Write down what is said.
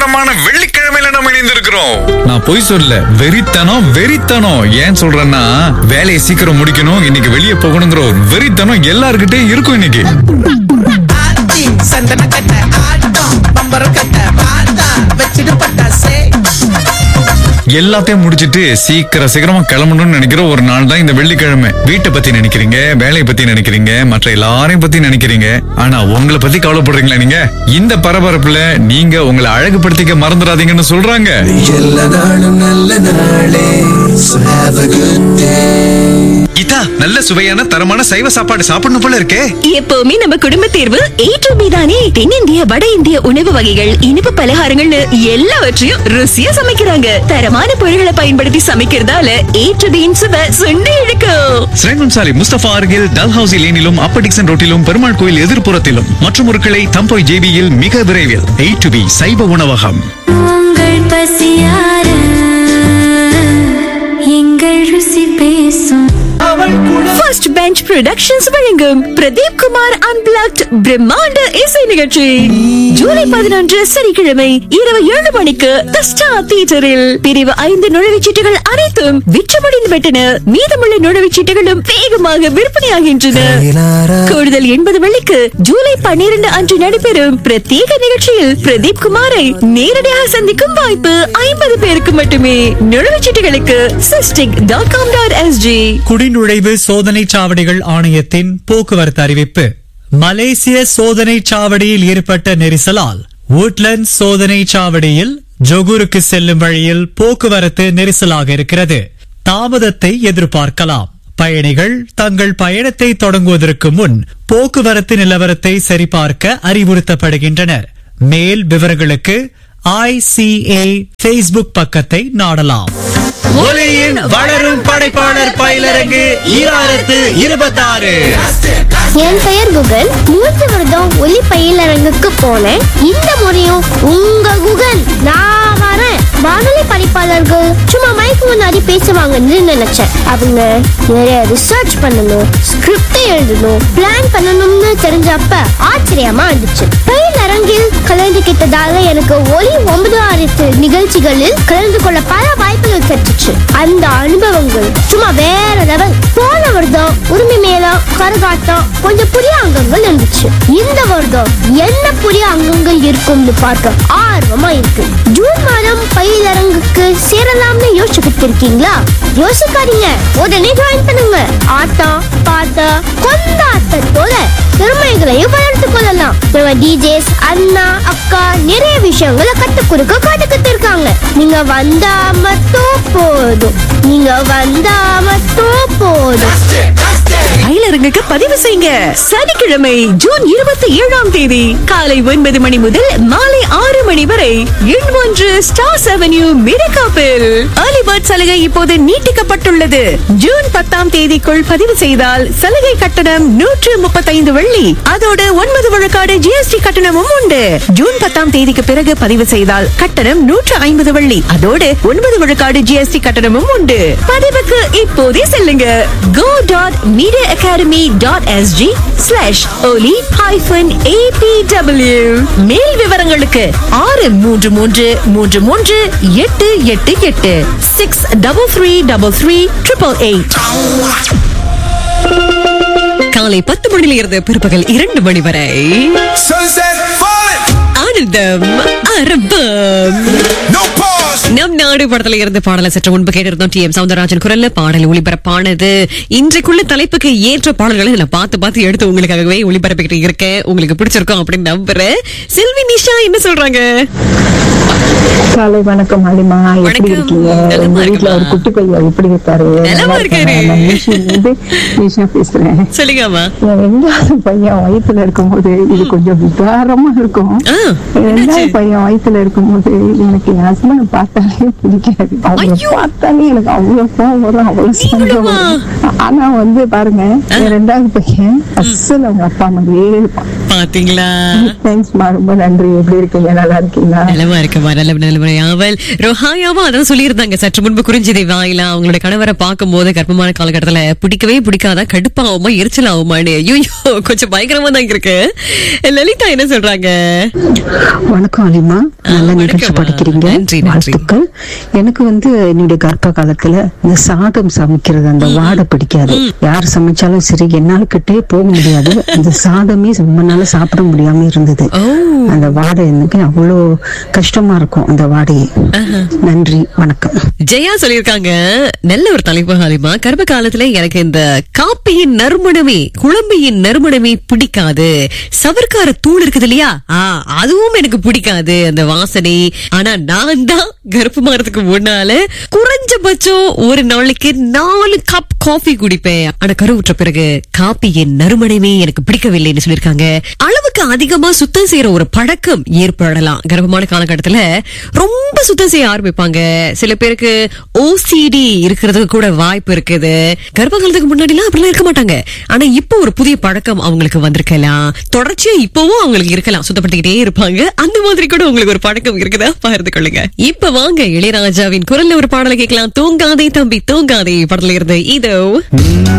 தரமான வெள்ளிக்கிழமையில நம்ம இணைந்திருக்கிறோம் நான் பொய் சொல்ல வெறித்தனம் வெறித்தனம் ஏன் சொல்றேன்னா வேலையை சீக்கிரம் முடிக்கணும் இன்னைக்கு வெளியே போகணுங்கிற ஒரு வெறித்தனம் எல்லார்கிட்டயும் இருக்கும் இன்னைக்கு ஆத்தி சந்தன கட்ட ஆட்டம் பம்பரம் கட்ட பார்த்தா வச்சிட்டு பட்டாசே எல்லாத்தையும் முடிச்சிட்டு சீக்கிரம் சீக்கிரமா கிளம்பணும்னு நினைக்கிற ஒரு நாள் தான் இந்த வெள்ளிக்கிழமை வீட்டை பத்தி நினைக்கிறீங்க வேலையை பத்தி நினைக்கிறீங்க மற்ற எல்லாரையும் பத்தி நினைக்கிறீங்க ஆனா உங்களை பத்தி கவலைப்படுறீங்களா நீங்க இந்த பரபரப்புல நீங்க உங்களை அழகுபடுத்திக்க மறந்துடாதீங்கன்னு சொல்றாங்க எல்லா நாளும் நல்ல நாளே So have a good day இதா நல்ல சுவையான தரமான சைவ சாப்பாடு சாப்பிடணும் போல இருக்கே எப்பவுமே நம்ம குடும்ப தேர்வு ஏ டு பி தானே தென்னிந்திய வட இந்திய உணவு வகைகள் இனிப்பு பலகாரங்கள்னு எல்லாவற்றையும் ருசியா சமைக்கிறாங்க தரமான பொருட்களை பயன்படுத்தி சமைக்கிறதால ஏ டு பியின் சுவை சுண்டி இழுக்கும் ஸ்ரேங்கன்சாலி முஸ்தபா அருகில் டல்ஹவுசி லேனிலும் அப்பர் டிக்சன் ரோட்டிலும் பெருமாள் கோயில் எதிர்ப்புறத்திலும் மற்றும் ஒரு கிளை தம்போய் ஜேபியில் மிக விரைவில் எயிட் டு பி சைவ உணவகம் உங்கள் பசியார எங்கள் ருசி பேசும் ஃபர்ஸ்ட் பெஞ்ச் ப்ரொடக்ஷன்ஸ் வழங்கும் பிரதீப் குமார் அன்பிளாக்ட் பிரம்மாண்ட இசை நிகழ்ச்சி ஜூலை பதினொன்று சனிக்கிழமை இரவு ஏழு மணிக்கு தி ஸ்டார் தியேட்டரில் பிரிவு ஐந்து நுழைவுச்சீட்டுகள் அனைத்தும் விற்றுமடிந்து விட்டன மீதமுள்ள நுழைவுச்சீட்டுகளும் வேகமாக விற்பனையாகின்றன கூடுதல் எண்பது வெள்ளிக்கு ஜூலை பன்னிரண்டு அன்று நடைபெறும் பிரத்யேக நிகழ்ச்சியில் பிரதீப் குமாரை நேரடியாக சந்திக்கும் வாய்ப்பு ஐம்பது பேருக்கு மட்டுமே நுழைவுச்சீட்டுகளுக்கு SISTIC dot com dot SG குடிநுழைவு சோதனை சாவடிகள் ஆணையத்தின் போக்குவரத்து அறிவிப்பு மலேசிய சோதனை சாவடியில் ஏற்பட்ட நெரிசலால் woodlands சோதனை சாவடியில் ஜொகூருக்கு செல்லும் வழியில் போக்குவரத்து நெரிசலாக இருக்கிறது தாமதத்தை எதிர்பார்க்கலாம் பயணிகள் தங்கள் பயணத்தை தொடங்குவதற்கு முன் போக்குவரத்து நிலவரத்தை சரிபார்க்க அறிவுறுத்தப்படுகின்றனர் மேல் விவரங்களுக்கு ஐசிஏ ஃபேஸ்புக் பக்கத்தை நாடலாம் ஒலியின் வளரும் படைப்பாளர் பயிலரங்கு ஈராயிரத்து இருபத்தாறு என் பெயர் குகன் மூன்று வருடம் ஒலி பயிலரங்குக்கு போனேன் இந்த முறையும் உங்க குகன் நான் வரேன் வானொலி படிப்பாளர்கள் சும்மா மைக் முன்னாடி பேசுவாங்கன்னு நினைச்சேன் அவங்க நிறைய ரிசர்ச் பண்ணணும் ஸ்கிரிப்ட் எழுதணும் பிளான் பண்ணணும்னு தெரிஞ்சப்ப ஆச்சரியமா இருந்துச்சு பயிலரங்கில் கலந்துகிட்டதால எனக்கு ஒலி ஒன்பது ஆயிரத்து நிகழ்ச்சிகளில் கலந்து கொள்ள பல வாய்ப்புகள் கிடைச்சிச்சு அந்த அனுபவங்கள் சும்மா வேற லெவல் போன வருடம் உரிமை மேளம் கரகாட்டம் கொஞ்சம் புதிய அங்கங்கள் இருந்துச்சு இந்த வருடம் என்ன புதிய அங்கங்கள் இருக்கும்னு பார்க்க ஆர்வமா இருக்கு ஜூன் மாதம் பயிலரங்குக்கு சேரலாம்னு யோசிச்சுக்கிட்டு இருக்கீங்களா யோசிக்காதீங்க உடனே ஜாயின் பண்ணுங்க ஆட்டம் பாட்ட கொண்டாட்டத்தோட திறமைகளையும் வளர்த்து கொள்ளலாம் நம்ம டிஜேஸ் அண்ணா அக்கா நிறைய விஷயங்களை கத்துக் கொடுக்க காத்துக்கிட்டு இருக்காங்க நீங்க வந்தா மட்டும் போதும் நீங்க வந்தா மட்டும் போதும் பயிலரங்குக்கு பதிவு செய்யுங்க சனிக்கிழமை ஜூன் இருபத்தி ஏழாம் தேதி காலை ஒன்பது மணி முதல் மாலை ஆறு மணி வரை எண் ஒன்று ஸ்டார்ஸ் அவென்யூ மிரகாப்பில் அலிபர்ட் சலுகை இப்போது நீட்டிக்கப்பட்டுள்ளது ஜூன் பத்தாம் தேதிக்குள் பதிவு செய்தால் சலுகை கட்டணம் நூற்று முப்பத்தைந்து வெள்ளி அதோடு ஒன்பது விழுக்காடு ஜிஎஸ்டி கட்டணமும் உண்டு ஜூன் பத்தாம் தேதிக்கு பிறகு பதிவு செய்தால் கட்டணம் நூற்று ஐம்பது வெள்ளி அதோடு ஒன்பது விழுக்காடு ஜிஎஸ்டி கட்டணமும் உண்டு பதிவுக்கு இப்போதே செல்லுங்க go dot media academy dot SG slash Oli hyphen ABW மேல் விவரங்களுக்கு ஆறு மூன்று மூன்று மூன்று மூன்று எட்டு எட்டு எட்டு six double three double three triple eight காலை பத்து மணியில இருந்து பிற்பகல் இரண்டு மணி வரை Sunset falling, ஆனந்தம் அரபம் no pause. நம் நாடு படத்துல இருந்து பாடலை சற்று முன்பு கேட்டிருந்தோம் டி எம் சவுந்தரராஜன் குரல்ல பாடல் ஒளிபரப்பானது இன்றைக்குள்ள தலைப்புக்கு ஏற்ற பாடல்களை நான் பார்த்து பார்த்து எடுத்து உங்களுக்காகவே ஒளிபரப்பிக்கிட்டு இருக்கேன் உங்களுக்கு பிடிச்சிருக்கும் அப்படின்னு நம்புறேன் செல்வி நிஷா என்ன சொல்றாங்க காலை வணக்கம் அலிமா எப்படி வணக்கம். இருக்கீங்க நலமா உங்க வீட்ல இருக்கேம்மா. ஒரு குட்டி பையன் எப்படி இருக்காரு நலமா நல்லா இருக்காரு. இருக்காரா? நான் நிஷிலிருந்து நிஷா பேசுறேன் சொல்லுங்கம்மா என் ரெண்டாவது பையன் வயித்துல இருக்கும்போது இது கொஞ்சம் விகாரமா இருக்கும் ஆ, ரெண்டாவது என்னாச்சு? பையன் வயித்துல இருக்கும்போது எனக்கு என் ஹஸ்பண்ட் பார்த்தாலே பிடிக்காது அவங்க ஐயோ. பார்த்தாலே எனக்கு அவ்வளவு கோவம் வரும் அவ்வளவு சண்டை நீங்களுமா? வரும் ஆனா வந்து பாருங்க என் ரெண்டாவது பையன் அசல் அவங்க அப்பா மாதிரியே இருப்பான் பாத்தீங்களா தேங்க்ஸ்மா ரொம்ப நன்றி எப்படி இருக்கீங்க நல்லா இருக்கீங்களா நலமா இருக்குமா ஆமா நல்ல நல்ல ஆவல் ரொஹாயாவும் அதான் சொல்லியிருந்தாங்க சற்று முன்பு குறிஞ்சிதை வாயிலா அவங்களோட கணவரை பார்க்கும்போது கர்ப்பமான காலகட்டத்துல பிடிக்கவே பிடிக்காதா கடுப்பாகுமா எரிச்சல் ஆகுமான்னு ஐயோ கொஞ்சம் பயங்கரமா தான் இருக்கு லலிதா என்ன சொல்றாங்க வணக்கம் அலிமா நல்ல ஆ, நிகழ்ச்சி வணக்கம்மா. படிக்கிறீங்க நன்றி, நன்றி. வாழ்த்துக்கள் எனக்கு வந்து என்னுடைய கர்ப்ப காலத்துல இந்த சாதம் சமைக்கிறது அந்த வாடை பிடிக்காது யார் சமைச்சாலும் சரி என்னால கிட்டே போக முடியாது அந்த சாதமே ரொம்ப நாளா சாப்பிட முடியாம இருந்தது ஓ. அந்த வாடை எனக்கு அவ்வளோ கஷ்டமா இருக்கும் அந்த வாடையை நன்றி வணக்கம் ஜெயா சொல்லியிருக்காங்க நல்ல ஒரு தலைப்பு ஹாலிமா கர்ப்ப காலத்துல எனக்கு இந்த காப்பியின் நறுமணமே குழம்பியின் நறுமணமே பிடிக்காது சவர்க்கார தூள் இருக்குது இல்லையா ஆ, அதுவும் எனக்கு பிடிக்காது அந்த வாசனை ஆனா நான் தான் கர்ப்பமாறதுக்கு முன்னால குறைஞ்சபட்சம் ஒரு நாளைக்கு நாலு கப் காஃபி குடிப்பேன் ஆனா கருவுற்ற பிறகு காப்பியின் நறுமணமே எனக்கு பிடிக்கவில்லைன்னு சொல்லியிருக்காங்க அளவுக்கு அதிகமா சுத்தம் செய்யற ஒரு பழக்கம் ஏற்படலாம் கர்ப்பமான காலகட்டத்துல ரொம்ப சுத்தம் செய்ய ஆரம்பிப்பாங்க சில பேருக்கு ஓசிடி இருக்கிறதுக்கு கூட வாய்ப்பு இருக்குது கர்ப்ப காலத்துக்கு முன்னாடி எல்லாம் அப்படிலாம் இருக்க மாட்டாங்க ஆனா இப்போ ஒரு புதிய பழக்கம் அவங்களுக்கு வந்திருக்கலாம் தொடர்ச்சியா இப்பவும் அவங்களுக்கு இருக்கலாம் சுத்தப்படுத்திக்கிட்டே இருப்பாங்க அந்த மாதிரி கூட உங்களுக்கு ஒரு பழக்கம் இருக்குதா பகிர்ந்து கொள்ளுங்க இப்ப வாங்க இளையராஜாவின் குரல்ல ஒரு பாடலை கேட்கலாம் தூங்காதே தம்பி தூங்காதே படத்துல இருந்து இதோ